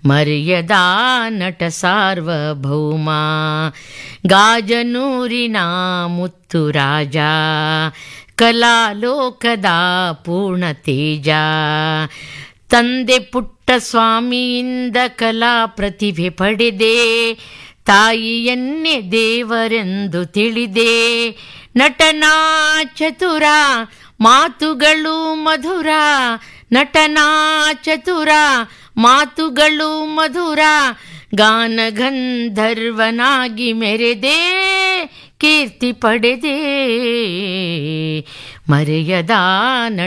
ಮರ್ಯದಾ ನಟ ಸಾರ್ವಭೌಮ ಗಾಜನೂರಿನ ಮುತ್ತು ರಾಜ ಕಲಾಲೋಕದ ಪೂರ್ಣ ತೇಜ ತಂದೆ ಪುಟ್ಟ ಸ್ವಾಮಿಯಿಂದ ಕಲಾ ಪ್ರತಿಭೆ ಪಡೆದೆ ತಾಯಿಯನ್ನೇ ದೇವರೆಂದು ತಿಳಿದೆ ನಟನಾ ಚತುರ ಮಾತುಗಳು ಮಧುರ ನಟನಾ ಚತುರ ಮಾತುಗಳು ಮಧುರ ಗಾನಗಂಧರ್ವನಾಗಿ ಮೆರೆದೆ ಕೀರ್ತಿ ಪಡೆದೆ ಮರೆಯದ